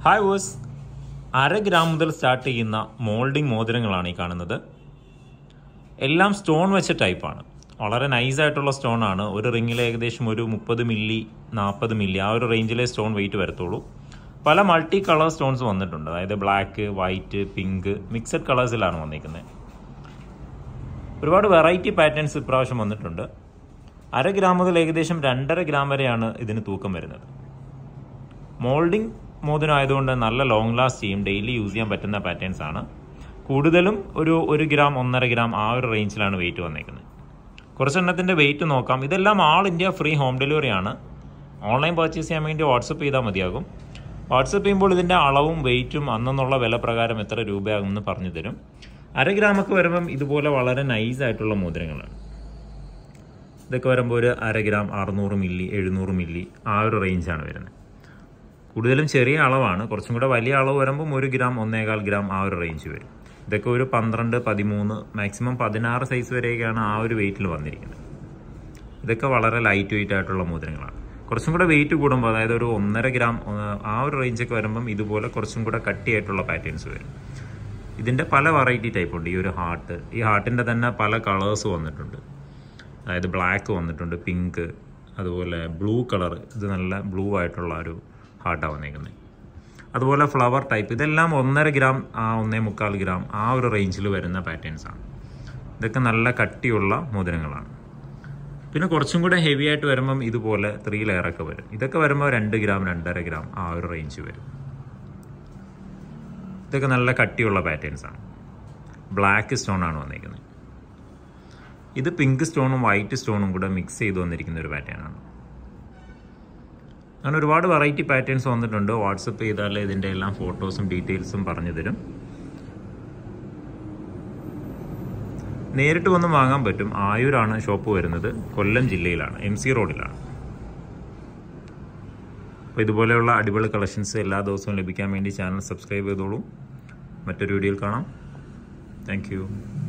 hi വോസ് അര gram മുതൽ സ്റ്റാർട്ട് ചെയ്യുന്ന മോൾഡിംഗ് മോതിരങ്ങളാണ് ഈ കാണുന്നത് എല്ലാം സ്റ്റോൺ വെച്ച ടൈപ്പാണ് വളരെ നൈസായിട്ടുള്ള സ്റ്റോൺ ആണ് ഒരു റിങ്ങിൽ ഏകദേശം ഒരു മുപ്പത് മില്ലി നാൽപ്പത് മില്ലി ആ ഒരു റേഞ്ചിലെ സ്റ്റോൺ വെയിറ്റ് വരത്തുള്ളൂ പല മൾട്ടി കളർ സ്റ്റോൺസ് വന്നിട്ടുണ്ട് അതായത് ബ്ലാക്ക് വൈറ്റ് പിങ്ക് മിക്സഡ് കളേഴ്സിലാണ് വന്നിരിക്കുന്നത് ഒരുപാട് വെറൈറ്റി പാറ്റേൺസ് ഇപ്രാവശ്യം വന്നിട്ടുണ്ട് അര ഗ്രാം മുതൽ ഏകദേശം രണ്ടര ഗ്രാം വരെയാണ് ഇതിന് തൂക്കം വരുന്നത് മോൾഡിംഗ് മോതിരം ആയതുകൊണ്ട് നല്ല ലോങ് ലാസ്റ്റ് ചെയ്യും ഡെയിലി യൂസ് ചെയ്യാൻ പറ്റുന്ന പാറ്റേൺസ് ആണ് കൂടുതലും ഒരു ഒരു ഗ്രാം ഒന്നര ഗ്രാം ആ ഒരു റേഞ്ചിലാണ് വെയിറ്റ് വന്നേക്കുന്നത് കുറച്ചെണ്ണത്തിൻ്റെ വെയിറ്റ് നോക്കാം ഇതെല്ലാം all India free home delivery ആണ് ഓൺലൈൻ പർച്ചേസ് ചെയ്യാൻ വേണ്ടി വാട്സപ്പ് ചെയ്താൽ മതിയാകും വാട്സപ്പ് ചെയ്യുമ്പോൾ ഇതിൻ്റെ അളവും വെയിറ്റും അന്നെന്നുള്ള വില പ്രകാരം എത്ര രൂപയാകുമെന്ന് പറഞ്ഞു തരും അര ഗ്രാമൊക്കെ വരുമ്പം ഇതുപോലെ വളരെ നൈസ് ആയിട്ടുള്ള മോതിരങ്ങളാണ് ഇതൊക്കെ വരുമ്പോൾ ഒരു അര ഗ്രാം അറുന്നൂറ് മില്ലി എഴുന്നൂറ് മില്ലി ആ ഒരു റേഞ്ചാണ് വരുന്നത് കൂടുതലും ചെറിയ അളവാണ് കുറച്ചും കൂടെ വലിയ അളവ് വരുമ്പം ഒരു ഗ്രാം ഒന്നേകാൽ ഗ്രാം ആ ഒരു റേഞ്ച് വരും ഇതൊക്കെ ഒരു പന്ത്രണ്ട് പതിമൂന്ന് മാക്സിമം പതിനാറ് സൈസ് വരെയൊക്കെയാണ് ആ ഒരു വെയിറ്റിൽ വന്നിരിക്കുന്നത് ഇതൊക്കെ വളരെ ലൈറ്റ് വെയിറ്റ് ആയിട്ടുള്ള മോതിരങ്ങളാണ് കുറച്ചും കൂടെ വെയിറ്റ് കൂടുമ്പോൾ അതായത് ഒരു ഒന്നര ഗ്രാം ആ ഒരു റേഞ്ചൊക്കെ വരുമ്പം ഇതുപോലെ കുറച്ചും കൂടെ കട്ടിയായിട്ടുള്ള പാറ്റേൺസ് വരും ഇതിൻ്റെ പല വെറൈറ്റി ടൈപ്പ് ഉണ്ട് ഈ ഒരു ഹാർട്ട് ഈ ഹാർട്ടിൻ്റെ തന്നെ പല കളേഴ്സ് വന്നിട്ടുണ്ട് അതായത് ബ്ലാക്ക് വന്നിട്ടുണ്ട് പിങ്ക് അതുപോലെ ബ്ലൂ കളർ ഇത് നല്ല ബ്ലൂ ആയിട്ടുള്ള ഒരു ഹാർട്ടാണ് വന്നേക്കുന്നത് അതുപോലെ ഫ്ലവർ ടൈപ്പ് ഇതെല്ലാം ഒന്നര ഗ്രാം ആ ഒന്നേ മുക്കാൽ ഗ്രാം ആ ഒരു റേഞ്ചിൽ വരുന്ന പാറ്റേൺസ് ആണ് ഇതൊക്കെ നല്ല കട്ടിയുള്ള മോതിരങ്ങളാണ് പിന്നെ കുറച്ചും കൂടെ ഹെവി ആയിട്ട് വരുമ്പം ഇതുപോലെ ത്രീ ലെയറൊക്കെ വരും ഇതൊക്കെ വരുമ്പോൾ രണ്ട് ഗ്രാം രണ്ടര ഗ്രാം ആ ഒരു റേഞ്ച് വരും ഇതൊക്കെ നല്ല കട്ടിയുള്ള പാറ്റേൺസ് ആണ് ബ്ലാക്ക് സ്റ്റോൺ ആണ് വന്നിരിക്കുന്നത് ഇത് പിങ്ക് സ്റ്റോണും വൈറ്റ് സ്റ്റോണും കൂടെ മിക്സ് ചെയ്ത് വന്നിരിക്കുന്ന ഒരു പാറ്റേൺ ആണ് അങ്ങനെ ഒരുപാട് വെറൈറ്റി പാറ്റേൺസ് വന്നിട്ടുണ്ട് വാട്സപ്പ് ചെയ്താൽ ഇതിൻ്റെ എല്ലാം ഫോട്ടോസും ഡീറ്റെയിൽസും പറഞ്ഞു തരും നേരിട്ട് വന്ന് വാങ്ങാൻ പറ്റും ആയൂരാണ് ഷോപ്പ് വരുന്നത് കൊല്ലം ജില്ലയിലാണ് എം സി റോഡിലാണ് അപ്പോൾ ഇതുപോലെയുള്ള അടിപൊളി കളക്ഷൻസ് എല്ലാ ദിവസവും ലഭിക്കാൻ വേണ്ടി ചാനൽ സബ്സ്ക്രൈബ് ചെയ്തോളൂ മറ്റൊരു വീഡിയോയിൽ കാണാം താങ്ക്